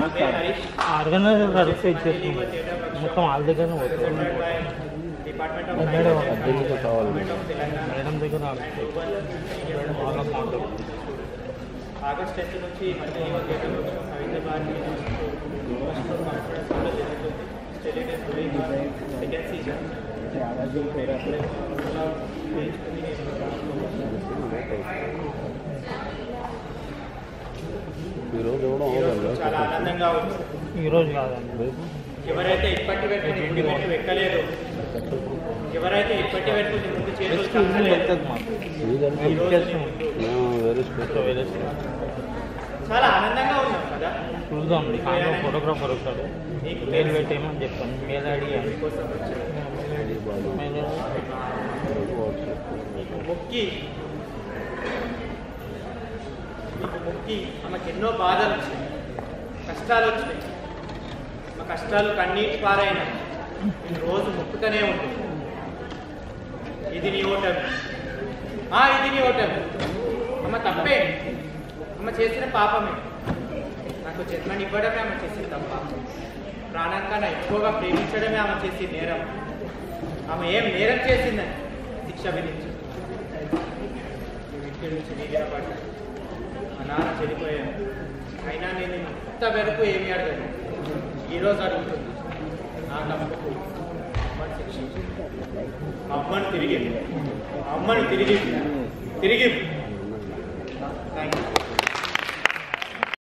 నా పేరు Harish organiser verify చేస్తుంది మొత్తం వాళ్ళ దగ్గరనే పోతుంది డిపార్ట్మెంట్ ఆఫ్ మేడం దీనికి కావాలి తెలంగాణ మేడం దగ్గర మేడం వాళ్ళ మాట్లాడు ఆగస్ట్ టెన్త్ నుంచి మళ్ళీ హైదరాబాద్ జరుగుతుంది స్టడీ సెకండ్ సీజన్ ఈరోజు కూడా చాలా ఆనందంగా ఉంది ఈరోజు కాదండి రేపు ఎవరైతే ఇప్పటి వరకు ఇప్పుడు వరకు వెక్కలేదు ఎవరైతే ఇప్పటి వరకు నీ ముందు చేతులు వెళ్తుంది చాచలేదు, మాకు మీదంటే ఈ రోజు నీ ముందు వెరీ స్పెషల్ వేరే చాలా ఆనందంగా ఉన్నాం కదా చూద్దాం దాంట్లో ఫోటోగ్రాఫర్ వస్తాడు నీకు మెయిల్ పెట్టేయమని చెప్తాను మెయిల్ ఐడి కోసం వచ్చాను మెయిల్ నీకు మొక్కి నీకు మొక్కి ఆమెకు ఎన్నో బాధలు వచ్చినాయి కష్టాలు వచ్చినాయి ఆ కష్టాలు కన్నీటి పారైన నేను రోజు మొక్కుతూనే ఉంటుంది ఇది నీ ఓటమి ఆ, ఇది నీ ఓటమి అమ్మ తప్పే అమ్మ చేసిన పాపమే నాకు జన్మని ఇవ్వడమే ఆమె చేసిన తప్ప ప్రాణం కన్నా ఎక్కువగా ప్రేమించడమే ఆమె చేసిన నేరం ఆమె ఏం నేరం చేసిందని శిక్ష విధించు ఇంటి నుంచి నీళ్ళ పడ్డా మా నాన్న చనిపోయాను అయినా నేను ఇంత వరకు ఏమి అడగను ఈరోజు అడుగుతుంది నా తప్పుకు అమ్మని శిక్షించు మా అమ్మను తిరిగి మా అమ్మను తిరిగి తిరిగి థ్యాంక్ యూ